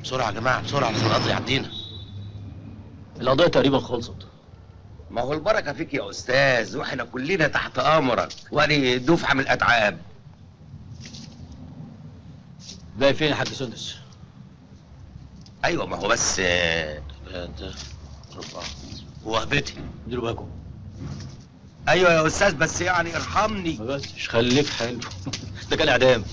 بسرعه يا جماعه بسرعه عشان القطر يعدينا القضيه تقريبا خلصت ما هو البركه فيك يا استاذ واحنا كلنا تحت امرك وادي دفعه من الاتعاب باقي فين يا حاج سندس ايوه ما هو بس آه، ثلاثة أربعة وهبتي اديله باكم ايوه يا استاذ بس يعني ارحمني ما بس خليك حلو ده كان اعدام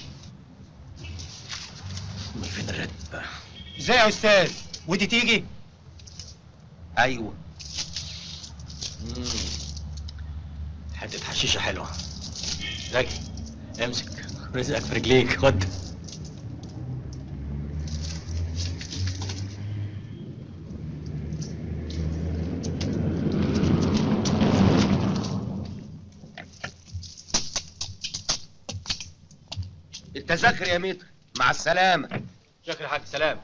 امال فين الراتب ازاي يا استاذ ودي تيجي ايوه مم. حته حشيشه حلوه زكي امسك رزقك في رجليك خد التذاكر يا متر مع السلامه شكرا يا حاج سلام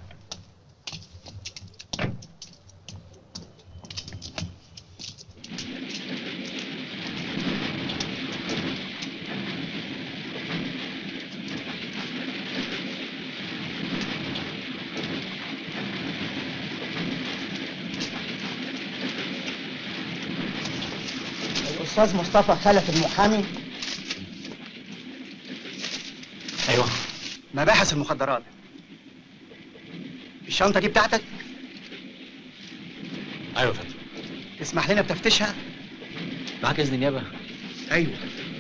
الأستاذ مصطفى خلف المحامي ايوه مباحث المخدرات الشنطة دي بتاعتك ايوه يا فندم تسمح لنا بتفتيشها معاك اذن نيابه ايوه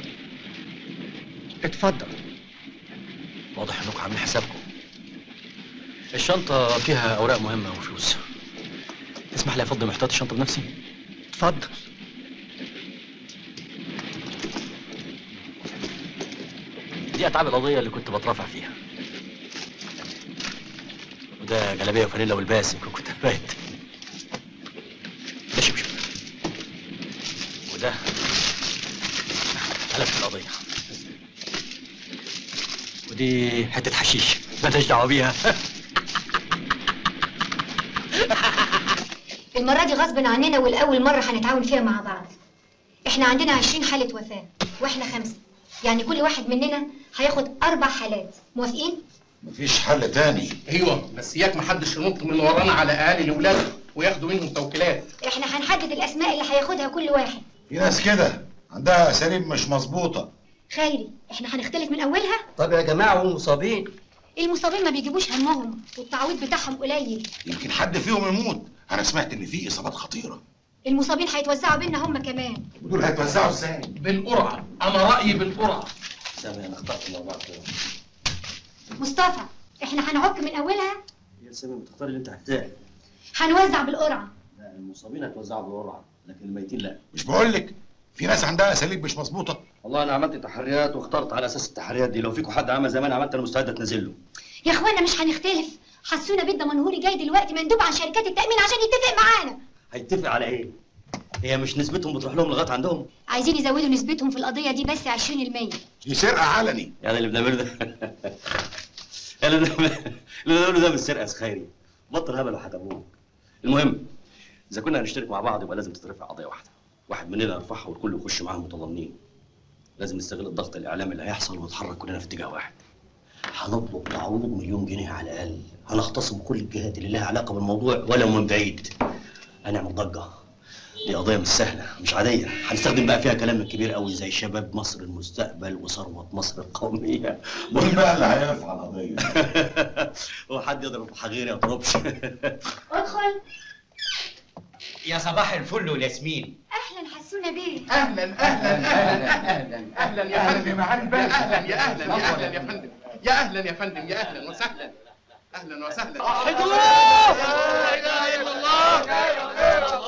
اتفضل واضح انكم عاملين حسابكم الشنطه فيها اوراق مهمه وفلوس تسمح لي افضي محتوى الشنطه بنفسي اتفضل دي اتعاب القضيه اللي كنت بترافع فيها وده جلابيه وفانيلا والباس يمكن كنت بايت ده شبشب وده ملف القضيه ودي حته حشيش مالناش دعوه بيها المرة دي غصب عننا والأول مرة هنتعاون فيها مع بعض احنا عندنا عشرين حالة وفاة واحنا خمسة يعني كل واحد مننا هياخد أربع حالات موافقين؟ مفيش حل تاني ايوه بس اياك محدش ينط من ورانا على اهالي الاولاد وياخدوا منهم توكيلات احنا هنحدد الأسماء اللي هياخدها كل واحد في ناس كده عندها اساليب مش مظبوطه خيري احنا هنختلف من أولها طب يا جماعة هم مصابين المصابين ما بيجيبوش همهم والتعويض بتاعهم قليل يمكن حد فيهم يموت انا سمعت ان في اصابات خطيره المصابين هيتوزعوا بينا هم كمان ودول هيتوزعوا ازاي بالقرعه انا رايي بالقرعه سامي انا اخترت الموضوع كده مصطفى احنا هنعك من أولها يا سامي بتختار اللي انت عايزاه هنوزع بالقرعة لا المصابين هتوزعوا بالقرعه لكن الميتين لا مش بقول لك في ناس عندها اساليب مش مظبوطه والله انا عملت تحريات واخترت على اساس التحريات دي لو فيكم حد عمل زي ما انا عملت انا مستعد اتنازل له يا اخوانا مش هنختلف حسونا بيت منهوري جاي دلوقتي مندوب عن شركات التأمين عشان يتفق معانا هيتفق على ايه؟ هي مش نسبتهم بتروح لهم لغايه عندهم عايزين يزودوا نسبتهم في القضية دي بس 20% دي سرقه علني يعني اللي بنعمله ده يعني اللي بنعمله- اللي بنعمله ده مش سرقه يا خيري بطل هبل وحتموك المهم اذا كنا هنشترك مع بعض يبقى لازم تترفع قضيه واحده واحد مننا يرفعها والكل يخش معاهم متضامنين لازم نستغل الضغط الاعلامي اللي هيحصل ونتحرك كلنا في اتجاه واحد هنطلب تعويض مليون جنيه على الاقل هنختصم كل الجهات اللي لها علاقه بالموضوع ولو من بعيد هنعمل ضجه دي قضيه مش سهله مش عاديه هنستخدم بقى فيها كلام كبير قوي زي شباب مصر المستقبل وثروه مصر القوميه مين بقى اللي هيرفع القضيه هو حد يضرب حغير يا طربش ادخل يا صباح الفل والياسمين اهلا حسونا بيه اهلا اهلا اهلا اهلا يا فندم يا اهلا يا اهلا يا اهلا يا فندم يا اهلا يا فندم يا اهلا وسهلا اهلا وسهلا وحد الله لا اله الا الله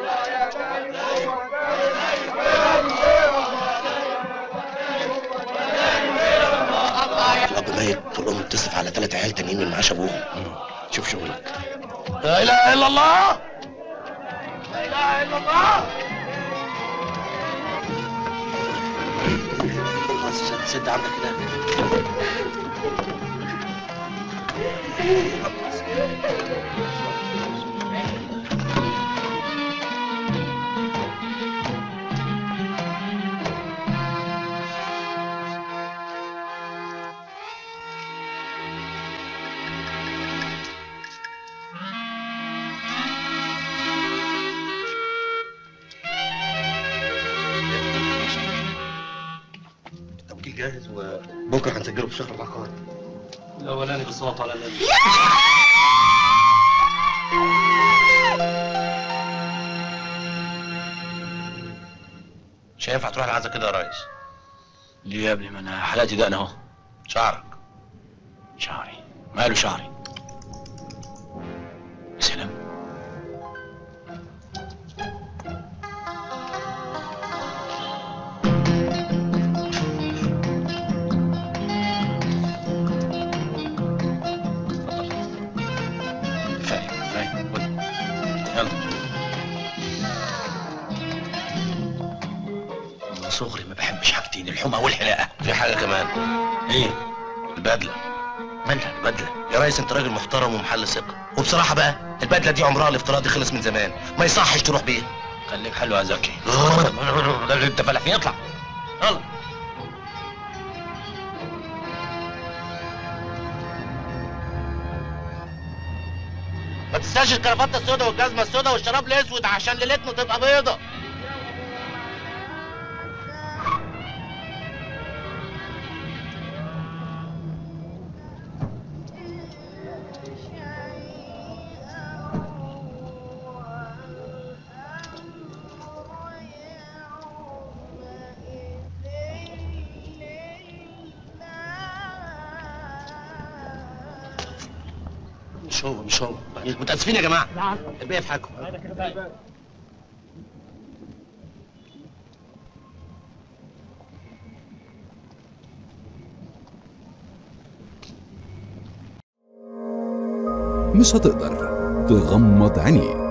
الاب ميت كلهم تصرف على ثلاث عيال تانيين من معاش ابوهم شوف شغلك لا اله الا الله لا اله الا الله سد- سد عندك كده جاهز و بكره هنسجله في شهر العقار الاولاني بالصلاه على النبي مش هينفع تروح العزا كده يا ريس ليه يا ابني ما انا حلقتي دقن اهو شعرك شعري ماله شعري يا سلام كفايه كفايه خد. يلا من صغري ما بحبش حاجتين الحمى والحلاقه في حاجه كمان ايه البدله مالها البدله يا ريس انت راجل محترم ومحل ثقه وبصراحه بقى البدله دي عمرها الافتراضي خلص من زمان ما يصحش تروح بيها خليك حلو يا زكي ده اللي انت فالح فيه اطلع يلا ما تنساش الكرافته السوداء والجزمه السوداء والشراب الاسود عشان ليلتنا تبقى بيضه مش هو مش هو متاسفين يا جماعه الباقي في حالكم مش هتقدر تغمض عينيك